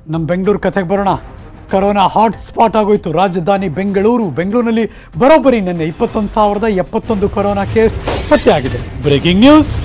ನಮ್ಮ ಬೆಂಗಳೂರು ಕಥೆಗೆ ಬರೋಣ ಕರೋನಾ ಹಾಟ್ ಸ್ಪಾಟ್ ಆಗೋಯ್ತು ರಾಜಧಾನಿ ಬೆಂಗಳೂರು ಬೆಂಗಳೂರಿನಲ್ಲಿ ಬರೋಬ್ಬರಿ ನಿನ್ನೆ ಇಪ್ಪತ್ತೊಂದು ಸಾವಿರದ ಎಪ್ಪತ್ತೊಂದು ಕೊರೋನಾ ಕೇಸ್ ಪತ್ತೆಯಾಗಿದೆ ಬ್ರೇಕಿಂಗ್ ನ್ಯೂಸ್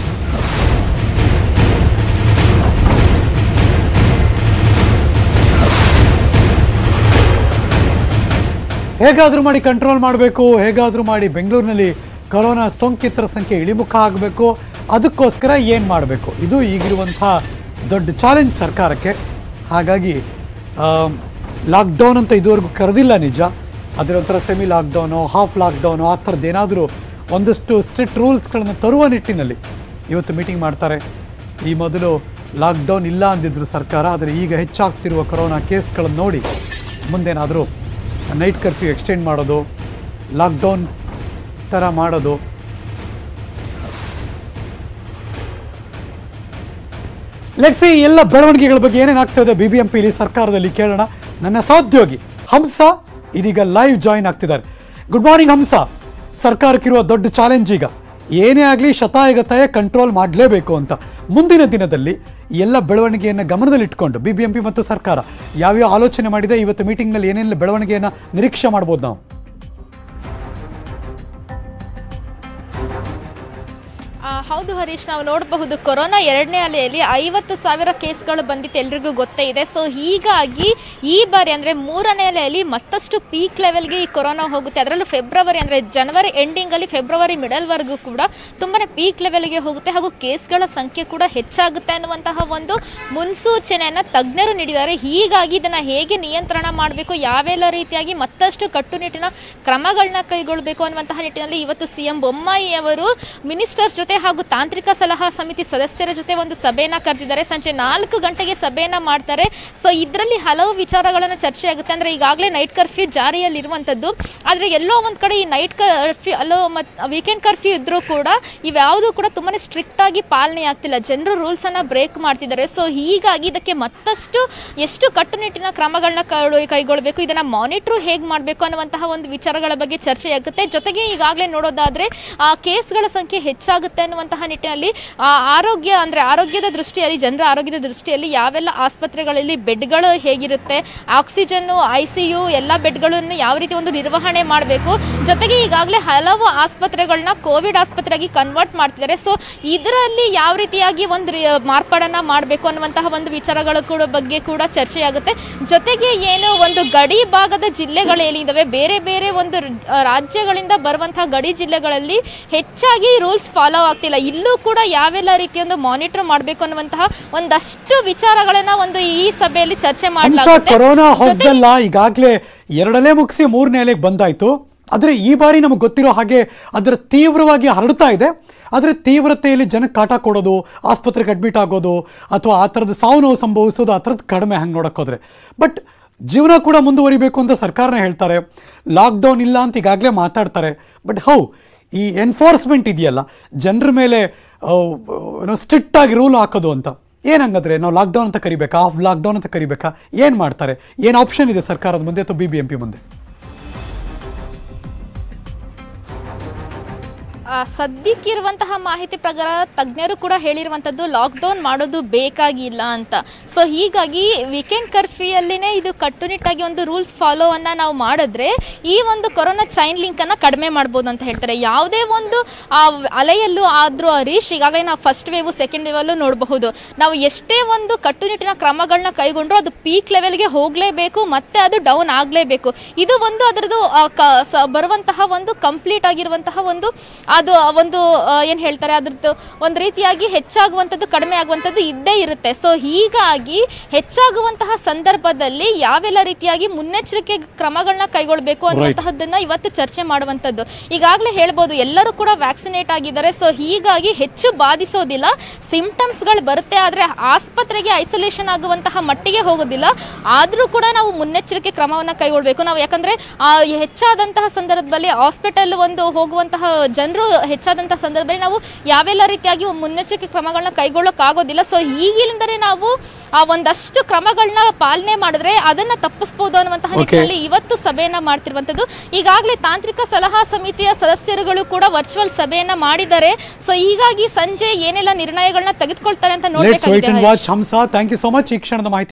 ಹೇಗಾದರೂ ಮಾಡಿ ಕಂಟ್ರೋಲ್ ಮಾಡಬೇಕು ಹೇಗಾದರೂ ಮಾಡಿ ಬೆಂಗಳೂರಿನಲ್ಲಿ ಕೊರೋನಾ ಸೋಂಕಿತರ ಸಂಖ್ಯೆ ಇಳಿಮುಖ ಆಗಬೇಕು ಅದಕ್ಕೋಸ್ಕರ ಏನು ಮಾಡಬೇಕು ಇದು ಈಗಿರುವಂಥ ದೊಡ್ಡ ಚಾಲೆಂಜ್ ಸರ್ಕಾರಕ್ಕೆ ಹಾಗಾಗಿ ಲಾಕ್ಡೌನ್ ಅಂತ ಇದುವರೆಗೂ ಕರೆದಿಲ್ಲ ನಿಜ ಅದರ ಒಂಥರ ಸೆಮಿ ಲಾಕ್ಡೌನು ಹಾಫ್ ಲಾಕ್ಡೌನು ಆ ಥರದ್ದು ಏನಾದರೂ ಒಂದಷ್ಟು ಸ್ಟ್ರಿಕ್ಟ್ ರೂಲ್ಸ್ಗಳನ್ನು ತರುವ ನಿಟ್ಟಿನಲ್ಲಿ ಇವತ್ತು ಮೀಟಿಂಗ್ ಮಾಡ್ತಾರೆ ಈ ಮೊದಲು ಲಾಕ್ಡೌನ್ ಇಲ್ಲ ಅಂದಿದ್ರು ಸರ್ಕಾರ ಆದರೆ ಈಗ ಹೆಚ್ಚಾಗ್ತಿರುವ ಕೊರೋನಾ ಕೇಸ್ಗಳನ್ನು ನೋಡಿ ಮುಂದೇನಾದರೂ ನೈಟ್ ಕರ್ಫ್ಯೂ ಎಕ್ಸ್ಟೆಂಡ್ ಮಾಡೋದು ಲಾಕ್ಡೌನ್ ಥರ ಮಾಡೋದು ಲೆಟ್ಸಿ ಎಲ್ಲ ಬೆಳವಣಿಗೆಗಳ ಬಗ್ಗೆ ಏನೇನು ಆಗ್ತಾ ಇದೆ ಬಿ ಬಿ ಎಂ ಪಿಲಿ ಸರ್ಕಾರದಲ್ಲಿ ಕೇಳೋಣ ನನ್ನ ಸಹೋದ್ಯೋಗಿ ಹಂಸ ಇದೀಗ ಲೈವ್ ಜಾಯಿನ್ ಆಗ್ತಿದ್ದಾರೆ ಗುಡ್ ಮಾರ್ನಿಂಗ್ ಹಂಸ ಸರ್ಕಾರಕ್ಕಿರುವ ದೊಡ್ಡ ಚಾಲೆಂಜ್ ಈಗ ಏನೇ ಆಗಲಿ ಶತಾಯಗತಾಯ ಕಂಟ್ರೋಲ್ ಮಾಡಲೇಬೇಕು ಅಂತ ಮುಂದಿನ ದಿನದಲ್ಲಿ ಈ ಎಲ್ಲ ಬೆಳವಣಿಗೆಯನ್ನು ಗಮನದಲ್ಲಿಟ್ಕೊಂಡು ಬಿ ಬಿ ಎಂ ಪಿ ಮತ್ತು ಸರ್ಕಾರ ಯಾವ್ಯಾವ ಆಲೋಚನೆ ಮಾಡಿದೆ ಇವತ್ತು ಮೀಟಿಂಗ್ನಲ್ಲಿ ಏನೇನೆಲ್ಲ ಬೆಳವಣಿಗೆಯನ್ನು ನಿರೀಕ್ಷೆ ಮಾಡ್ಬೋದು ನಾವು ಆ, ಹೌದು ಹರೀಶ್ ನಾವು ನೋಡಬಹುದು ಕೊರೋನಾ ಎರಡನೇ ಅಲೆಯಲ್ಲಿ ಐವತ್ತು ಸಾವಿರ ಕೇಸ್ಗಳು ಬಂದಿತ್ತು ಎಲ್ರಿಗೂ ಗೊತ್ತೇ ಇದೆ ಸೊ ಹೀಗಾಗಿ ಈ ಬಾರಿ ಅಂದರೆ ಮೂರನೇ ಅಲೆಯಲ್ಲಿ ಮತ್ತಷ್ಟು ಪೀಕ್ ಲೆವೆಲ್ಗೆ ಈ ಕೊರೋನಾ ಹೋಗುತ್ತೆ ಅದರಲ್ಲೂ ಫೆಬ್ರವರಿ ಅಂದರೆ ಜನವರಿ ಎಂಡಿಂಗಲ್ಲಿ ಫೆಬ್ರವರಿ ಮಿಡಲ್ವರೆಗೂ ಕೂಡ ತುಂಬಾ ಪೀಕ್ ಲೆವೆಲ್ಗೆ ಹೋಗುತ್ತೆ ಹಾಗೂ ಕೇಸ್ಗಳ ಸಂಖ್ಯೆ ಕೂಡ ಹೆಚ್ಚಾಗುತ್ತೆ ಅನ್ನುವಂತಹ ಒಂದು ಮುನ್ಸೂಚನೆಯನ್ನು ತಜ್ಞರು ನೀಡಿದ್ದಾರೆ ಹೀಗಾಗಿ ಇದನ್ನು ಹೇಗೆ ನಿಯಂತ್ರಣ ಮಾಡಬೇಕು ಯಾವೆಲ್ಲ ರೀತಿಯಾಗಿ ಮತ್ತಷ್ಟು ಕಟ್ಟುನಿಟ್ಟಿನ ಕ್ರಮಗಳನ್ನ ಕೈಗೊಳ್ಳಬೇಕು ಅನ್ನುವಂತಹ ನಿಟ್ಟಿನಲ್ಲಿ ಇವತ್ತು ಸಿ ಎಂ ಬೊಮ್ಮಾಯಿ ಅವರು ಮಿನಿಸ್ಟರ್ಸ್ ಜೊತೆ ಹಾಗೂ ತಾಂತ್ರಿಕ ಸಲಹಾ ಸಮಿತಿ ಸದಸ್ಯರ ಜೊತೆ ಒಂದು ಸಭೆಯನ್ನ ಕರೆದಿದ್ದಾರೆ ಸಂಜೆ ನಾಲ್ಕು ಗಂಟೆಗೆ ಸಭೆಯನ್ನ ಮಾಡ್ತಾರೆ ಸೊ ಇದರಲ್ಲಿ ಹಲವು ವಿಚಾರಗಳನ್ನು ಚರ್ಚೆ ಆಗುತ್ತೆ ಅಂದ್ರೆ ಈಗಾಗಲೇ ನೈಟ್ ಕರ್ಫ್ಯೂ ಜಾರಿಯಲ್ಲಿರುವಂಥದ್ದು ಆದರೆ ಎಲ್ಲೋ ಒಂದು ಕಡೆ ಈ ನೈಟ್ ಕರ್ಫ್ಯೂ ಅಲ್ಲೋ ಮತ್ತು ವೀಕೆಂಡ್ ಕರ್ಫ್ಯೂ ಇದ್ರೂ ಕೂಡ ಇವ್ಯಾವುದೂ ಕೂಡ ತುಂಬಾ ಸ್ಟ್ರಿಕ್ಟ್ ಆಗಿ ಪಾಲನೆ ಆಗ್ತಿಲ್ಲ ಜನರು ರೂಲ್ಸ್ ಅನ್ನ ಬ್ರೇಕ್ ಮಾಡ್ತಿದ್ದಾರೆ ಸೊ ಹೀಗಾಗಿ ಇದಕ್ಕೆ ಮತ್ತಷ್ಟು ಎಷ್ಟು ಕಟ್ಟುನಿಟ್ಟಿನ ಕ್ರಮಗಳನ್ನ ಕೈ- ಕೈಗೊಳ್ಳಬೇಕು ಇದನ್ನ ಮಾನಿಟ್ರು ಹೇಗೆ ಮಾಡಬೇಕು ಅನ್ನುವಂತಹ ಒಂದು ವಿಚಾರಗಳ ಬಗ್ಗೆ ಚರ್ಚೆ ಆಗುತ್ತೆ ಜೊತೆಗೆ ಈಗಾಗಲೇ ನೋಡೋದಾದ್ರೆ ಆ ಕೇಸ್ಗಳ ಸಂಖ್ಯೆ ಹೆಚ್ಚಾಗುತ್ತೆ ಅನ್ನುವಂತಹ ನಿಟ್ಟಿನಲ್ಲಿ ಆ ಆರೋಗ್ಯ ಅಂದ್ರೆ ಆರೋಗ್ಯದ ದೃಷ್ಟಿಯಲ್ಲಿ ಜನರ ಆರೋಗ್ಯದ ದೃಷ್ಟಿಯಲ್ಲಿ ಯಾವೆಲ್ಲ ಆಸ್ಪತ್ರೆಗಳಲ್ಲಿ ಬೆಡ್ಗಳು ಹೇಗಿರುತ್ತೆ ಆಕ್ಸಿಜನ್ ಐ ಸಿ ಯು ಎಲ್ಲ ಬೆಡ್ಗಳನ್ನು ಯಾವ ರೀತಿ ಒಂದು ನಿರ್ವಹಣೆ ಮಾಡಬೇಕು ಜೊತೆಗೆ ಈಗಾಗಲೇ ಹಲವು ಆಸ್ಪತ್ರೆಗಳನ್ನ ಕೋವಿಡ್ ಆಸ್ಪತ್ರೆಯಾಗಿ ಕನ್ವರ್ಟ್ ಮಾಡ್ತಿದ್ದಾರೆ ಸೊ ಇದರಲ್ಲಿ ಯಾವ ರೀತಿಯಾಗಿ ಒಂದು ರಿ- ಮಾರ್ಪಾಡನ್ನ ಮಾಡಬೇಕು ಅನ್ನುವಂತಹ ಒಂದು ವಿಚಾರಗಳ ಕೂಡ ಬಗ್ಗೆ ಕೂಡ ಚರ್ಚೆಯಾಗುತ್ತೆ ಜೊತೆಗೆ ಏನು ಒಂದು ಗಡಿ ಭಾಗದ ಜಿಲ್ಲೆಗಳು ಏನಿದಾವೆ ಬೇರೆ ಬೇರೆ ಒಂದು ರ- ರಾಜ್ಯಗಳಿಂದ ಬರುವಂತಹ ಗಡಿ ಜಿಲ್ಲೆಗಳಲ್ಲಿ ಹೆಚ್ಚಾಗಿ ರೂಲ್ಸ್ ಫಾಲೋ ಆಗ್ತಿಲ್ಲ ಇಲ್ಲೂ ಕೂಡ ಯಾವೆಲ್ಲ ರೀತಿಯೊಂದು ಮಾನಿಟರ್ ಮಾಡಬೇಕು ಅನ್ನುವಂತಹ ಒಂದಷ್ಟು ವಿಚಾರಗಳನ್ನ ಒಂದು ಈ ಸಭೆಯಲ್ಲಿ ಚರ್ಚೆ ಹಂಸ ಮಾಡಲಾಗುತ್ತೆ ಕೊರೋನಾ ಹೊಸದಲ್ಲ ಈಗಾಗಲೇ ಎರಡನೇ ಮುಗಿಸಿ ಮೂರನೇ ಅಲೆಗೆ ಬಂದಾಯ್ತು ಆದರೆ ಈ ಬಾರಿ ನಮಗೆ ಗೊತ್ತಿರೋ ಹಾಗೆ ಅದರ ತೀವ್ರವಾಗಿ ಹರಡ್ತಾ ಇದೆ ಆದರೆ ತೀವ್ರತೆಯಲ್ಲಿ ಜನಕ್ಕೆ ಕಾಟ ಕೊಡೋದು ಆಸ್ಪತ್ರೆಗೆ ಅಡ್ಮಿಟ್ ಆಗೋದು ಅಥವಾ ಆ ಥರದ ಸಾವು ನೋವು ಸಂಭವಿಸೋದು ಆ ಥರದ್ದು ಕಡಿಮೆ ಹಂಗೆ ನೋಡೋಕ್ಕೋದ್ರೆ ಬಟ್ ಜೀವನ ಕೂಡ ಮುಂದುವರಿಬೇಕು ಅಂತ ಸರ್ಕಾರನೇ ಹೇಳ್ತಾರೆ ಲಾಕ್ಡೌನ್ ಇಲ್ಲ ಅಂತ ಈಗಾಗಲೇ ಮಾತಾಡ್ತಾರೆ ಬಟ್ ಹೌ ಈ ಎನ್ಫೋರ್ಸ್ಮೆಂಟ್ ಇದೆಯಲ್ಲ ಜನರ ಮೇಲೆ ಏನೋ ಸ್ಟ್ರಿಕ್ಟ್ ಆಗಿ ರೂಲ್ ಹಾಕೋದು ಅಂತ ಏನಂಗಂದ್ರೆ ನಾವು ಲಾಕ್ಡೌನ್ ಅಂತ ಕರಿಬೇಕಾ ಆಫ್ ಲಾಕ್ಡೌನ್ ಅಂತ ಕರಿಬೇಕಾ ಏನು ಮಾಡ್ತಾರೆ ಏನು ಆಪ್ಷನ್ ಇದೆ ಸರ್ಕಾರದ ಮುಂದೆ ಅಥವಾ ಬಿ ಬಿ ಎಂ ಪಿ ಮುಂದೆ ಆ, ಸದ್ಯಕ್ಕಿರುವಂತಹ ಮಾಹಿತಿ ಪ್ರಕಾರ ತಜ್ಞರು ಕೂಡ ಹೇಳಿರುವಂಥದ್ದು ಲಾಕ್ಡೌನ್ ಮಾಡೋದು ಬೇಕಾಗಿಲ್ಲ ಅಂತ ಸೊ ಹೀಗಾಗಿ ವೀಕೆಂಡ್ ಕರ್ಫ್ಯೂಯಲ್ಲಿನೇ ಇದು ಕಟ್ಟುನಿಟ್ಟಾಗಿ ಒಂದು ರೂಲ್ಸ್ ಫಾಲೋ ಅನ್ನ ನಾವು ಮಾಡಿದ್ರೆ ಈ ಒಂದು ಕೊರೋನಾ ಚೈನ್ ಲಿಂಕ್ ಅನ್ನ ಕಡಿಮೆ ಮಾಡ್ಬೋದು ಅಂತ ಹೇಳ್ತಾರೆ ಯಾವುದೇ ಒಂದು ಆ ಅಲೆಯಲ್ಲೂ ಆದ್ರೂ ಹರೀಶ್ ಈಗಾಗಲೇ ನಾವು ಫಸ್ಟ್ ವೇವ್ ಸೆಕೆಂಡ್ ವೇವ್ ಅಲ್ಲೂ ನೋಡಬಹುದು ನಾವು ಎಷ್ಟೇ ಒಂದು ಕಟ್ಟುನಿಟ್ಟಿನ ಕ್ರಮಗಳನ್ನ ಕೈಗೊಂಡ್ರು ಅದು ಪೀಕ್ ಲೆವೆಲ್ಗೆ ಹೋಗಲೇಬೇಕು ಮತ್ತೆ ಅದು ಡೌನ್ ಆಗಲೇಬೇಕು ಇದು ಒಂದು ಅದರದ್ದು ಆ, ಕ- ಸ- ಬರುವಂತಹ ಒಂದು ಕಂಪ್ಲೀಟ್ ಆಗಿರುವಂತಹ ಒಂದು ಅದು ಒಂದು ಆ, ಏನ್ ಹೇಳ್ತಾರೆ ಅದ್ರದ್ದು ಒಂದು ರೀತಿಯಾಗಿ ಹೆಚ್ಚಾಗುವಂಥದ್ದು ಕಡಿಮೆ ಆಗುವಂಥದ್ದು ಇದ್ದೇ ಇರುತ್ತೆ ಸೊ ಹೀಗಾಗಿ ಹೆಚ್ಚಾಗುವಂತಹ ಸಂದರ್ಭದಲ್ಲಿ ಯಾವೆಲ್ಲ ರೀತಿಯಾಗಿ ಮುನ್ನೆಚ್ಚರಿಕೆ ಕ್ರಮಗಳನ್ನ ಕೈಗೊಳ್ಬೇಕು ಅನ್ನುವಂತಹದ್ದನ್ನ ಇವತ್ತು ಚರ್ಚೆ ಮಾಡುವಂಥದ್ದು ಈಗಾಗಲೇ ಹೇಳ್ಬೋದು ಎಲ್ಲರೂ ಕೂಡ ವ್ಯಾಕ್ಸಿನೇಟ್ ಆಗಿದ್ದಾರೆ ಸೊ ಹೀಗಾಗಿ ಹೆಚ್ಚು ಬಾಧಿಸೋದಿಲ್ಲ ಸಿಂಪ್ಟಮ್ಸ್ ಗಳು ಬರುತ್ತೆ ಆದ್ರೆ ಆಸ್ಪತ್ರೆಗೆ ಐಸೋಲೇಷನ್ ಆಗುವಂತಹ ಮಟ್ಟಿಗೆ ಹೋಗೋದಿಲ್ಲ ಆದ್ರೂ ಕೂಡ ನಾವು ಮುನ್ನೆಚ್ಚರಿಕೆ ಕ್ರಮವನ್ನ ಕೈಗೊಳ್ಬೇಕು ನಾವು ಯಾಕಂದ್ರೆ ಆ ಹೆಚ್ಚಾದಂತಹ ಸಂದರ್ಭದಲ್ಲಿ ಹಾಸ್ಪಿಟಲ್ ಒಂದು ಹೋಗುವಂತಹ ಜನರು ಹೆಚ್ಚಾದಂತಹ ಸಂದರ್ಭದಲ್ಲಿ ನಾವು ಯಾವೆಲ್ಲ ರೀತಿಯಾಗಿ ಮುನ್ನೆಚ್ಚರಿಕೆ ಕ್ರಮಗಳನ್ನ ಕೈಗೊಳ್ಳೋಕ್ ಆಗೋದಿಲ್ಲ ಸೊ ಈಗಿನಿಂದಲೇ ನಾವು ಆ ಒಂದಷ್ಟು ಕ್ರಮಗಳನ್ನ ಪಾಲನೆ ಮಾಡಿದ್ರೆ ಅದನ್ನ ತಪ್ಪಿಸಬಹುದು ಅನ್ನುವಂತಹ Okay. ನಿಟ್ಟಿನಲ್ಲಿ ಇವತ್ತು ಸಭೆಯನ್ನ ಮಾಡ್ತಿರುವಂತದ್ದು ಈಗಾಗಲೇ ತಾಂತ್ರಿಕ ಸಲಹಾ ಸಮಿತಿಯ ಸದಸ್ಯರುಗಳು ಕೂಡ ವರ್ಚುವಲ್ ಸಭೆಯನ್ನ ಮಾಡಿದ್ದಾರೆ ಸೊ ಹೀಗಾಗಿ ಸಂಜೆ ಏನೆಲ್ಲ ನಿರ್ಣಯಗಳನ್ನ ತೆಗೆದುಕೊಳ್ತಾರೆ ಅಂತ ಲೆಟ್ಸ್ ವೈಟ್ ಅಂಡ್ ನೋಡ್ಬೇಕಾಗಿದೆ watch Hamsa thank you so much ಈ ಕ್ಷಣದ ಮಾಹಿತಿ